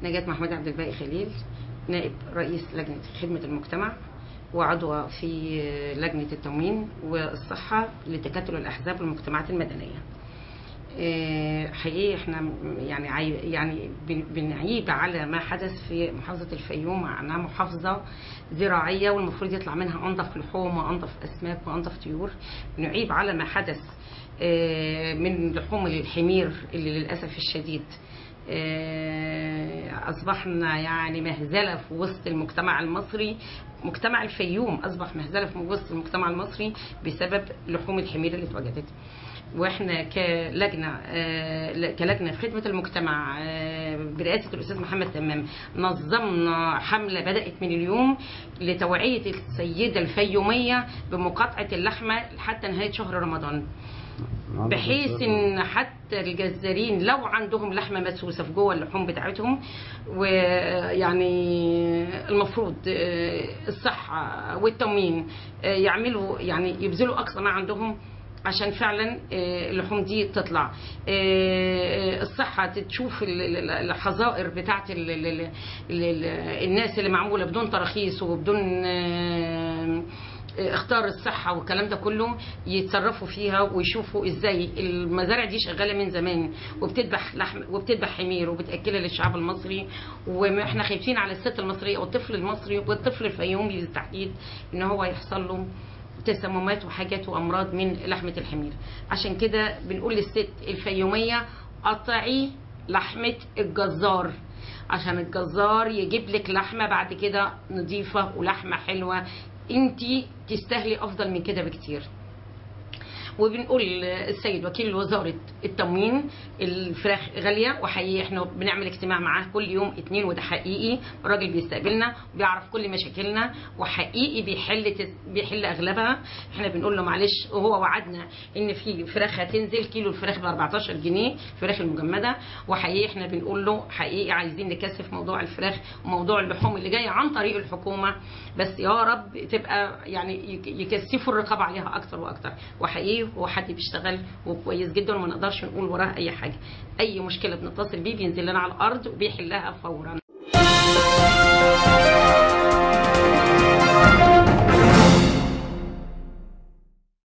نجاة محمود عبد الباقي خليل نائب رئيس لجنة خدمة المجتمع وعضوة في لجنة التموين والصحة لتكتل الأحزاب والمجتمعات المدنية. آه، حقيقي احنا يعني عي يعني بن- بنعيب على ما حدث في محافظة الفيوم مع انها محافظة زراعية والمفروض يطلع منها انظف لحوم وانظف اسماك وانظف طيور بنعيب على ما حدث آه، من لحوم الحمير اللي للاسف الشديد آه، اصبحنا يعني مهزله في وسط المجتمع المصري مجتمع الفيوم اصبح مهزله في وسط المجتمع المصري بسبب لحوم الحمير اللي اتوجدت واحنا كلجنه آه، كلجنه في خدمه المجتمع آه، برئاسه الاستاذ محمد تمام نظمنا حمله بدات من اليوم لتوعيه السيده الفيوميه بمقاطعه اللحمه حتى نهايه شهر رمضان بحيث ان حتى الجزارين لو عندهم لحمه مسوسه في جوه اللحوم بتاعتهم ويعني المفروض آه، الصحه والتموين آه، يعملوا يعني يبذلوا اقصى ما عندهم عشان فعلا آه، اللحوم دي تطلع آه، الصحة تشوف ال- ال- الحظائر بتاعت ال- ال- ال- ال- الناس اللي معمولة بدون تراخيص وبدون آه، اختار الصحة والكلام ده كله يتصرفوا فيها ويشوفوا ازاي المزارع دي شغالة من زمان وبتذبح لحم وبتذبح حمير وبتأكلها للشعب المصري واحنا خايفين على الست المصرية والطفل المصري والطفل الفيومي بالتحديد ان هو يحصل له تسممات وحاجات وامراض من لحمه الحمير عشان كده بنقول للست الفيوميه قطعي لحمه الجزار عشان الجزار يجيب لك لحمه بعد كده نظيفه ولحمه حلوه انتي تستاهلي افضل من كده بكتير وبنقول السيد وكيل وزارة التموين الفراخ غالية وحقيقي احنا بنعمل اجتماع معاه كل يوم اتنين وده حقيقي الراجل بيستقبلنا وبيعرف كل مشاكلنا وحقيقي بيحل تس- بيحل اغلبها احنا بنقول له معلش وهو وعدنا ان في فراخ هتنزل كيلو الفراخ ب 14 جنيه الفراخ المجمدة وحقيقي احنا بنقول له حقيقي عايزين نكثف موضوع الفراخ وموضوع اللحوم اللي جاية عن طريق الحكومة بس يا رب تبقى يعني يك- يكثفوا الرقابة عليها اكتر واكتر وحقيقي هو حد بيشتغل وكويس جدا وما نقدرش نقول وراه اي حاجه اي مشكله بنتصل بيه بينزل لنا على الارض وبيحلها فورا